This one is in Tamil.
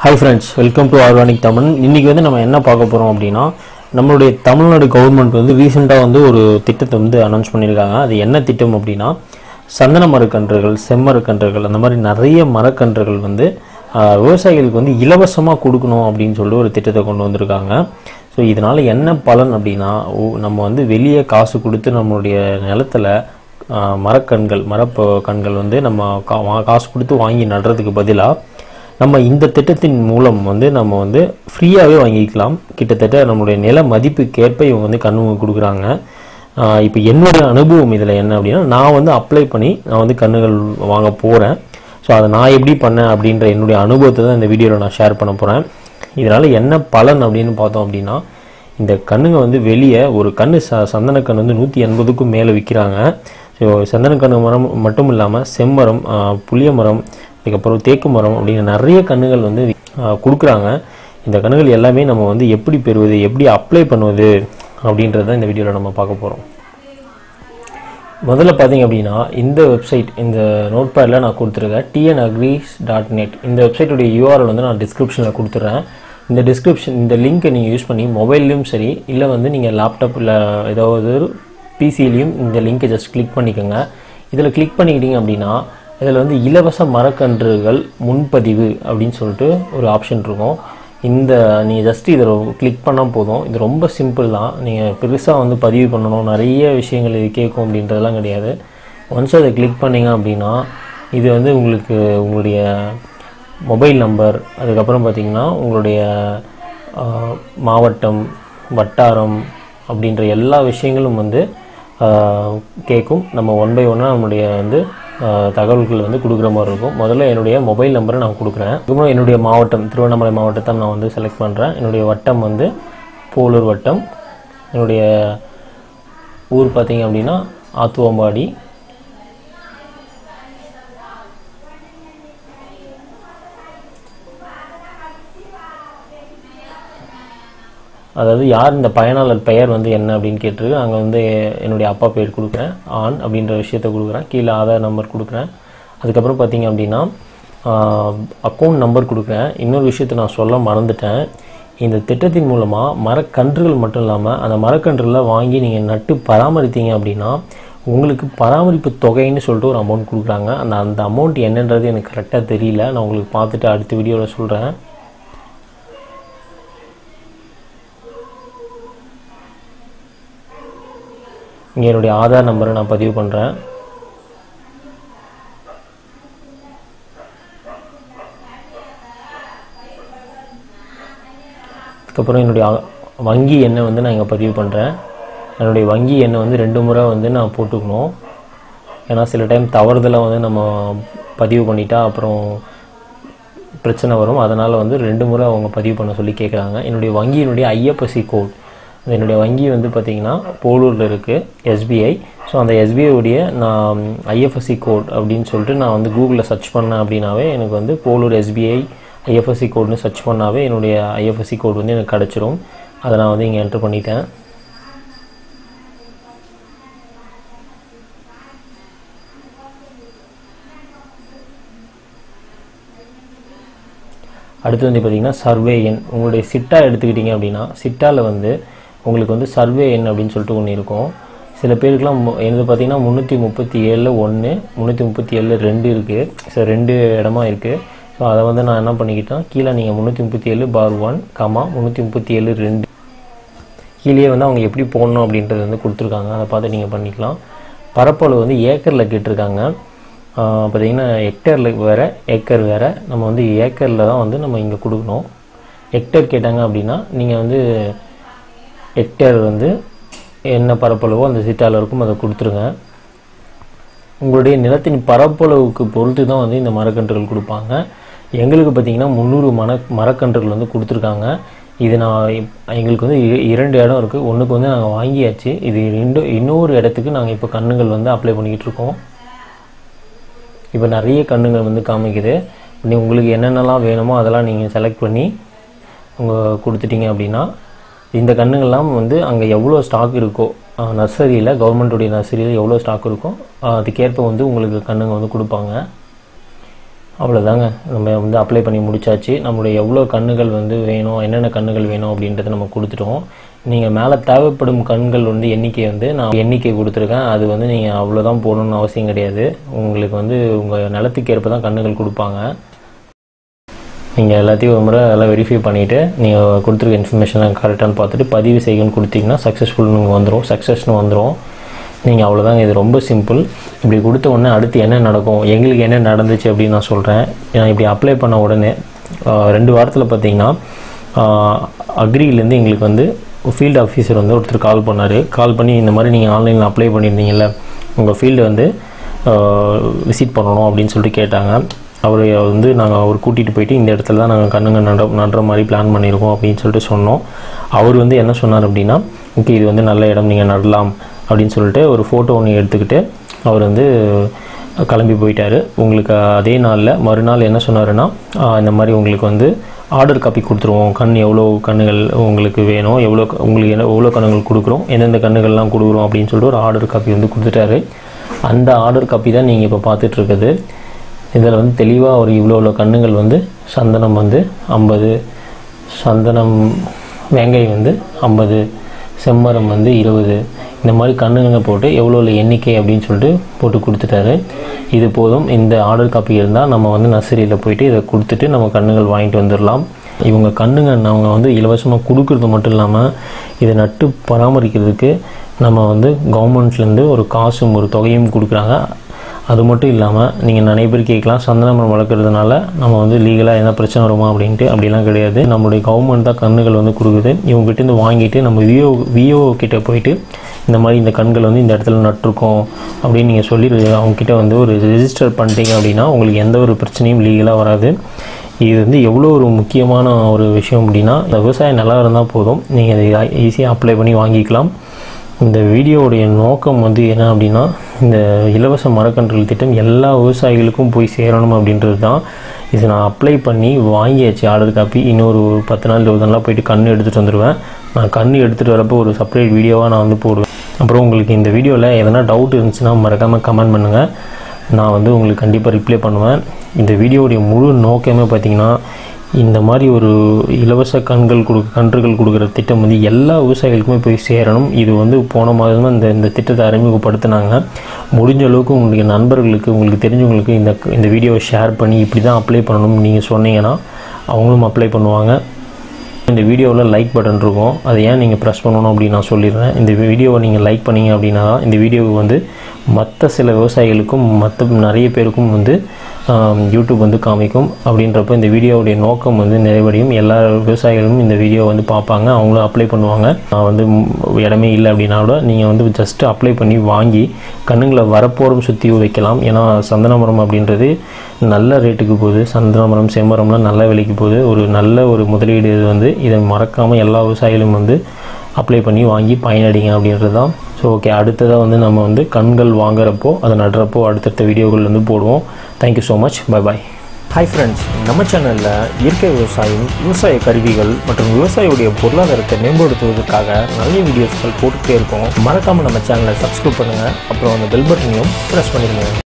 hi friends welcome to organic Tamil இன்றைக்கி வந்து நம்ம என்ன பார்க்க போகிறோம் அப்படின்னா நம்மளுடைய தமிழ்நாடு கவர்மெண்ட் வந்து ரீசெண்டாக வந்து ஒரு திட்டத்தை வந்து அனௌன்ஸ் பண்ணியிருக்காங்க அது என்ன திட்டம் அப்படின்னா சந்தன மரக்கன்றுகள் செம்மரக்கன்றுகள் அந்த மாதிரி நிறைய மரக்கன்றுகள் வந்து ஆஹ், விவசாயிகளுக்கு வந்து இலவசமாக கொடுக்கணும் அப்படின்னு சொல்லிட்டு ஒரு திட்டத்தை கொண்டு வந்திருக்காங்க ஸோ இதனால் என்ன பலன் அப்படின்னா ஓ- நம்ம வந்து வெளியே காசு கொடுத்து நம்மளுடைய நிலத்துல ஆஹ், மரக்கன்கள் மரப்ப கன்கள் வந்து நம்ம கா வா- காசு கொடுத்து வாங்கி நடுறதுக்கு பதிலாக நம்ம இந்த திட்டத்தின் மூலம் வந்து நம்ம வந்து ஃப்ரீயாகவே வாங்கிக்கலாம் கிட்டத்தட்ட நம்மளுடைய நில மதிப்புக்கேற்ப இவங்க வந்து கண்ணு கொடுக்குறாங்க இப்போ என்னுடைய அனுபவம் இதில் என்ன அப்படின்னா நான் வந்து அப்ளை பண்ணி நான் வந்து கண்ணுகள் வாங்க போகிறேன் ஸோ அதை நான் எப்படி பண்ணேன் அப்படின்ற என்னுடைய அனுபவத்தை தான் இந்த வீடியோவில் நான் ஷேர் பண்ண போகிறேன் இதனால் என்ன பலன் அப்படின்னு பார்த்தோம் அப்படின்னா இந்த கண்ணுங்க வந்து வெளியே ஒரு கண்ணு ச சந்தனக்கண் வந்து நூற்றி எண்பதுக்கும் மேலே விற்கிறாங்க ஸோ சந்தனக்கண்ணு மரம் மட்டும் இல்லாமல் செம்மரம் ஆ, புளிய மரம் அதுக்கப்புறம் தேக்கு மரம் அப்படின்னு நிறைய கண்ணுகள் வந்து ஆ, கொடுக்குறாங்க இந்த கண்ணுகள் எல்லாமே நம்ம வந்து எப்படி பெறுவது எப்படி அப்ளை பண்ணுவது அப்படின்றத இந்த வீடியோவில் நம்ம பார்க்க போகிறோம் முதல்ல பார்த்தீங்க அப்படின்னா இந்த வெப்சைட் இந்த நோட் பேடில் நான் கொடுத்துருக்கேன் டிஎன் அக்ரிஸ் டாட் நெட் இந்த வெப்சைட்டுடைய யூஆர்எல் வந்து நான் டிஸ்கிரிப்ஷனில் கொடுத்துட்றேன் இந்த டிஸ்கிரிப்ஷன் இந்த லிங்க்கை நீங்கள் யூஸ் பண்ணி மொபைல்லையும் சரி இல்லை வந்து நீங்கள் லேப்டாப்பில் ஏதாவது பிசிலையும் இந்த லிங்க்கை ஜஸ்ட் கிளிக் பண்ணிக்கோங்க இதில் கிளிக் பண்ணிக்கிட்டீங்க அப்படின்னா இதில் வந்து இலவச மரக்கன்றுகள் முன்பதிவு அப்படின்னு சொல்லிட்டு ஒரு ஆப்ஷன் இருக்கும் இந்த நீங்கள் ஜஸ்ட் இதில் கிளிக் பண்ணால் போதும் இது ரொம்ப சிம்பிள் தான் நீங்கள் பெருசாக வந்து பதிவு பண்ணணும் நிறைய விஷயங்கள் இது கேட்கும் அப்படின்றதெல்லாம் கிடையாது ஒன்ஸ் அதை கிளிக் பண்ணீங்க அப்படின்னா இது வந்து உங்களுக்கு உங்களுடைய மொபைல் நம்பர் அதுக்கப்புறம் பார்த்தீங்கன்னா உங்களுடைய ஆஹ், மாவட்டம் வட்டாரம் அப்படின்ற எல்லா விஷயங்களும் வந்து ஆஹ், கேட்கும் நம்ம ஒன் பை ஒன்னாக நம்மளுடைய வந்து ஆஹ், தகவல்கள் வந்து கொடுக்குற மாதிரி இருக்கும் முதல்ல என்னுடைய மொபைல் நம்பரை நான் கொடுக்குறேன் அதுக்கப்புறம் என்னுடைய மாவட்டம் திருவண்ணாமலை மாவட்டத்தை நான் வந்து செலக்ட் பண்ணுறேன் என்னுடைய வட்டம் வந்து போலூர் வட்டம் என்னுடைய ஊர் பார்த்தீங்க அப்படின்னா ஆத்துவம்பாடி அதாவது யார் இந்த பயனாளர் பெயர் வந்து என்ன அப்படின்னு கேட்டிருக்கு அங்கே வந்து என்னுடைய அப்பா பேர் கொடுக்குறேன் ஆண் அப்படின்ற விஷயத்த கொடுக்குறேன் கீழே ஆதார் நம்பர் கொடுக்குறேன் அதுக்கப்புறம் பார்த்தீங்க அப்படின்னா அக்கௌண்ட் நம்பர் கொடுக்குறேன் இன்னொரு விஷயத்தை நான் சொல்ல மறந்துட்டேன் இந்த திட்டத்தின் மூலமாக மரக்கன்றுகள் மட்டும் இல்லாமல் அந்த மரக்கன்றுகளை வாங்கி நீங்கள் நட்டு பராமரித்தீங்க அப்படின்னா உங்களுக்கு பராமரிப்பு தொகைன்னு சொல்லிட்டு ஒரு அமௌண்ட் கொடுக்குறாங்க அந்த அந்த அமௌண்ட் என்னன்றது எனக்கு கரெக்டாக தெரியல நான் உங்களுக்கு பார்த்துட்டு அடுத்த வீடியோவில் சொல்கிறேன் இங்கே என்னுடைய ஆதார் நம்பரை நான் பதிவு பண்ணுறேன் அதுக்கப்புறம் என்னுடைய அ- வங்கி எண்ணை வந்து நான் இங்கே பதிவு பண்ணுறேன் என்னுடைய வங்கி எண்ணை வந்து ரெண்டு முறை வந்து நான் போட்டுக்கணும் ஏன்னா சில டைம் தவறுதலாக வந்து நம்ம பதிவு பண்ணிட்டா அப்புறம் பிரச்சனை வரும் அதனால் வந்து ரெண்டு முறை அவங்க பதிவு பண்ண சொல்லி கேட்குறாங்க என்னுடைய வங்கியினுடைய ஐஎஃப்எஸ்சி கோட் என்னுடைய வங்கி வந்து பார்த்திங்கன்னா போலூரில் இருக்குது எஸ்பிஐ ஸோ அந்த SBI உடைய நான் ஐஎஃப்எஸ்சி கோட் அப்படின்னு சொல்லிட்டு நான் வந்து கூகுளில் சர்ச் பண்ணேன் அப்படின்னாவே எனக்கு வந்து போலூர் எஸ்பிஐ ஐஎஃப்எஸ்சி கோட்னு சர்ச் பண்ணாவே என்னுடைய ஐஎஃப்எஸ்சி கோட் வந்து எனக்கு கிடச்சிரும் அதை நான் வந்து இங்கே என்ட்ரு பண்ணிட்டேன் அடுத்து வந்து பார்த்தீங்கன்னா சர்வே எண் உங்களுடைய சிட்டா எடுத்துக்கிட்டிங்க அப்படின்னா சிட்டாவில் வந்து உங்களுக்கு வந்து சர்வே எண் அப்படின்னு சொல்லிட்டு ஒன்று இருக்கும் சில பேருக்குலாம் மு- எனது பார்த்தீங்கன்னா முந்நூற்றி முப்பத்தி ஏழில் ஒன்று முந்நூற்றி முப்பத்தி ஏழில் ரெண்டு இருக்குது ஸோ ரெண்டு இடமா இருக்குது ஸோ அதை வந்து நான் என்ன பண்ணிக்கிட்டேன் கீழே நீங்கள் முந்நூற்றி முப்பத்தி ஏழு பார் ஒன் கமா முந்நூற்றி முப்பத்தி ஏழு ரெண்டு கீழே வந்து அவங்க எப்படி போடணும் அப்படின்றது வந்து கொடுத்துருக்காங்க அதை பார்த்து நீங்கள் பண்ணிக்கலாம் பரப்பளவு வந்து ஏக்கரில் கேட்டிருக்காங்க ஆஹ் பார்த்தீங்கன்னா ஹெக்டரில் வேறு ஏக்கர் வேறு நம்ம வந்து ஏக்கரில் தான் வந்து நம்ம இங்கே கொடுக்கணும் ஹெக்டர் கேட்டாங்க அப்படின்னா நீங்கள் வந்து ஹெக்டர் வந்து என்ன பரப்பளவோ அந்த சிட்டாவில் இருக்கும் அதை கொடுத்துருங்க உங்களுடைய நிலத்தின் பரப்பளவுக்கு பொறுத்து தான் வந்து இந்த மரக்கன்றுகள் கொடுப்பாங்க எங்களுக்கு பார்த்தீங்கன்னா முந்நூறு மர மரக்கன்றுகள் வந்து கொடுத்துருக்காங்க இது நான் இப்- எங்களுக்கு வந்து இ- இரண்டு இடம் இருக்குது ஒன்றுக்கு வந்து நாங்கள் வாங்கியாச்சு இது ரெண்டு இன்னொரு இடத்துக்கு நாங்கள் இப்போ கண்ணுங்கள் வந்து அப்ளை பண்ணிக்கிட்டு இருக்கோம் இப்போ நிறைய கண்ணுங்கள் வந்து காமிக்குது நீ உங்களுக்கு என்னென்னலாம் வேணுமோ அதெல்லாம் நீங்கள் செலக்ட் பண்ணி உங்கள் கொடுத்துட்டீங்க அப்படின்னா இந்த கண்ணுங்கள்லாம் வந்து அங்கே எவ்வளோ ஸ்டாக் இருக்கோ நர்சரியில் கவர்மெண்ட்டுடைய நர்சரியில் எவ்வளோ ஸ்டாக் இருக்கோ ஆஹ் அதுக்கேற்ப வந்து உங்களுக்கு கண்ணுங்க வந்து கொடுப்பாங்க அவ்வளோதாங்க நம்ம வந்து அப்ளை பண்ணி முடிச்சாச்சு நம்மளுடைய எவ்வளோ கண்ணுகள் வந்து வேணும் என்னென்ன கண்ணுகள் வேணும் அப்படின்றத நம்ம கொடுத்துட்டோம் நீங்கள் மேலே தேவைப்படும் கண்கள் வந்து எண்ணிக்கை வந்து நான் எண்ணிக்கை கொடுத்துருக்கேன் அது வந்து நீங்கள் அவ்வளோதான் போடணும்னு அவசியம் கிடையாது உங்களுக்கு வந்து உங்கள் நிலத்துக்கு ஏற்ப தான் கண்ணுகள் கொடுப்பாங்க நீங்கள் எல்லாத்தையும் ஒரு முறை எல்லாம் வெரிஃபை பண்ணிவிட்டு நீங்கள் கொடுத்துருக்க இன்ஃபர்மேஷன்லாம் கரெக்டானு பார்த்துட்டு பதிவு செய்யணும்னு கொடுத்தீங்கன்னா சக்ஸஸ்ஃபுல்னு வந்துடும் சக்ஸஸ்னு வந்துடும் நீங்கள் அவ்வளோதாங்க இது ரொம்ப சிம்பிள் இப்படி கொடுத்த உடனே அடுத்து என்ன நடக்கும் எங்களுக்கு என்ன நடந்துச்சு அப்படின்னு நான் சொல்கிறேன் நான் இப்படி அப்ளை பண்ண உடனே ஆஹ், ரெண்டு வாரத்தில் பார்த்தீங்கன்னா அக்ரிலேருந்து எங்களுக்கு வந்து ஃபீல்டு ஆஃபீஸர் வந்து ஒருத்தர் கால் பண்ணார் கால் பண்ணி இந்த மாதிரி நீங்கள் ஆன்லைனில் அப்ளை பண்ணியிருந்தீங்கல்ல உங்கள் ஃபீல்டு வந்து விசிட் பண்ணணும் அப்படின்னு சொல்லிட்டு கேட்டாங்க அவர் வந்து நாங்கள் அவர் கூட்டிகிட்டு போயிட்டு இந்த இடத்துல தான் நாங்கள் கண்ணுங்க நட நடுற மாதிரி பிளான் பண்ணியிருக்கோம் அப்படின்னு சொல்லிட்டு சொன்னோம் அவர் வந்து என்ன சொன்னார் அப்படின்னா ஓகே இது வந்து நல்ல இடம் நீங்கள் நடலாம் அப்படின்னு சொல்லிட்டு ஒரு ஃபோட்டோ ஒன்று எடுத்துக்கிட்டு அவர் வந்து கிளம்பி போயிட்டாரு உங்களுக்கு அதே நாளில் மறுநாள் என்ன சொன்னாருன்னா ஆஹ் இந்த மாதிரி உங்களுக்கு வந்து ஆர்டர் காப்பி கொடுத்துருவோம் கண் எவ்வளோ கண்ணுகள் உங்களுக்கு வேணும் எவ்வளோ க- உங்களுக்கு என்ன எவ்வளோ கண்ணுகள் கொடுக்குறோம் எந்தெந்த கண்ணுகள்லாம் கொடுக்குறோம் அப்படின்னு சொல்லிட்டு ஒரு ஆர்டர் காப்பி வந்து கொடுத்துட்டாரு அந்த ஆர்டர் காப்பி தான் நீங்கள் இப்போ பார்த்துட்ருக்குது இதில் வந்து தெளிவாக ஒரு இவ்வளோ இவ்வளோ கண்ணுகள் வந்து சந்தனம் வந்து ஐம்பது சந்தனம் வெங்காயம் வந்து ஐம்பது செம்மரம் வந்து இருபது இந்த மாதிரி கண்ணுங்க போட்டு எவ்வளோ எவ்வளோ எண்ணிக்கை அப்படின்னு சொல்லிட்டு போட்டு கொடுத்துட்டாரு இது போதும் இந்த ஆர்டர் காப்பி இருந்தால் நம்ம வந்து நர்சரியில் போயிட்டு இதை கொடுத்துட்டு நம்ம கண்ணுகள் வாங்கிட்டு வந்துடலாம் இவங்க கண்ணுங்க அவங்க வந்து இலவசமாக கொடுக்கறது மட்டும் இல்லாமல் இதை நட்டு பராமரிக்கிறதுக்கு நம்ம வந்து கவர்மெண்ட்லேருந்து ஒரு காசும் ஒரு தொகையும் கொடுக்குறாங்க அது மட்டும் இல்லாமல் நீங்கள் நிறைய பேர் கேட்கலாம் சந்தன மரம் வளர்க்குறதுனால நம்ம வந்து லீகலாக எதனா பிரச்சனை வருமா அப்படின்ட்டு அப்படிலாம் கிடையாது நம்மளுடைய கவர்மெண்ட் தான் கண்ணுகள் வந்து கொடுக்குது இவங்ககிட்டேருந்து வாங்கிட்டு நம்ம விஓ விஓ கிட்ட போயிட்டு இந்த மாதிரி இந்த கண்கள் வந்து இந்த இடத்துல நட்டிருக்கோம் அப்படின்னு நீங்கள் சொல்லி அவங்கக்கிட்ட வந்து ஒரு ரெஜிஸ்டர் பண்ணிட்டீங்க அப்படின்னா உங்களுக்கு எந்த ஒரு பிரச்சனையும் லீகலாக வராது இது வந்து எவ்வளோ ஒரு முக்கியமான ஒரு விஷயம் அப்படின்னா இந்த விவசாயம் நல்லா இருந்தால் போதும் நீங்கள் இதை ஈஸியாக அப்ளை பண்ணி வாங்கிக்கலாம் இந்த வீடியோவுடைய நோக்கம் வந்து என்ன அப்படின்னா இந்த இலவச மரக்கன்றுகள் திட்டம் எல்லா விவசாயிகளுக்கும் போய் சேரணும் அப்படின்றது தான் இது நான் அப்ளை பண்ணி வாங்கியாச்சு ஆர்டர் காப்பி இன்னொரு ஒரு பத்து நாள் இருபது நாளாக போயிட்டு கண் எடுத்துகிட்டு வந்துடுவேன் நான் கண் எடுத்துகிட்டு வரப்போ ஒரு செப்பரேட் வீடியோவாக நான் வந்து போடுவேன் அப்புறம் உங்களுக்கு இந்த வீடியோவில் எதனா டவுட் இருந்துச்சுன்னா மறக்காமல் கமெண்ட் பண்ணுங்கள் நான் வந்து உங்களுக்கு கண்டிப்பாக ரிப்ளை பண்ணுவேன் இந்த வீடியோவுடைய முழு நோக்கமே பார்த்தீங்கன்னா இந்த மாதிரி ஒரு இலவச கண்கள் கொடு கன்றுகள் கொடுக்குற திட்டம் வந்து எல்லா விவசாயிகளுக்குமே போய் சேரணும் இது வந்து போன மாதம் தான் இந்த இந்த திட்டத்தை அறிமுகப்படுத்தினாங்க முடிஞ்ச அளவுக்கு உங்களுக்கு நண்பர்களுக்கு உங்களுக்கு தெரிஞ்சவங்களுக்கு இந்த இந்த வீடியோவை ஷேர் பண்ணி இப்படி தான் அப்ளை பண்ணணும்னு நீங்கள் சொன்னீங்கன்னா அவங்களும் அப்ளை பண்ணுவாங்க இந்த வீடியோவில் லைக் பட்டன் இருக்கும் அதை ஏன் நீங்கள் ப்ரெஸ் பண்ணணும் அப்படின்னு நான் சொல்லிடுறேன் இந்த வீடியோவை நீங்கள் லைக் பண்ணீங்க அப்படின்னா தான் இந்த வீடியோவை வந்து மற்ற சில விவசாயிகளுக்கும் மற்ற நிறைய பேருக்கும் வந்து ஆம், யூடியூப் வந்து காமிக்கும் அப்படின்றப்ப இந்த வீடியோவுடைய நோக்கம் வந்து நிறைவடையும் எல்லா விவசாயிகளும் இந்த வீடியோ வந்து பார்ப்பாங்க அவங்களும் அப்ளை பண்ணுவாங்க நான் வந்து ம், இடமே இல்லை அப்படின்னா கூட நீங்கள் வந்து ஜஸ்ட் அப்ளை பண்ணி வாங்கி கண்ணுங்களை வரப்போரும் சுற்றி வைக்கலாம் ஏன்னா சந்தன மரம் அப்படின்றது நல்ல ரேட்டுக்கு போகுது சந்தன மரம் செம்மரம்லாம் நல்ல விலைக்கு போகுது ஒரு நல்ல ஒரு முதலீடு இது வந்து இதை மறக்காமல் எல்லா விவசாயிகளும் வந்து அப்ளை பண்ணி வாங்கி பயனடைங்க அப்படின்றது தான் ஸோ ஓகே அடுத்ததாக வந்து நம்ம வந்து கண்கள் வாங்குறப்போ அதை நடுறப்போ அடுத்தடுத்த வீடியோகள் வந்து போடுவோம் thank you so much bye bye hi friends நம்ம சேனலில் இயற்கை விவசாயம் விவசாய கருவிகள் மற்றும் விவசாயியுடைய பொருளாதாரத்தை மேம்படுத்துவதற்காக நிறைய வீடியோஸ்கள் போட்டுகிட்டே இருக்கோம் மறக்காமல் நம்ம சேனலை சப்ஸ்கிரைப் பண்ணுங்கள் அப்புறம் அந்த பெல் பட்டனையும் ப்ரெஸ் பண்ணிடுங்க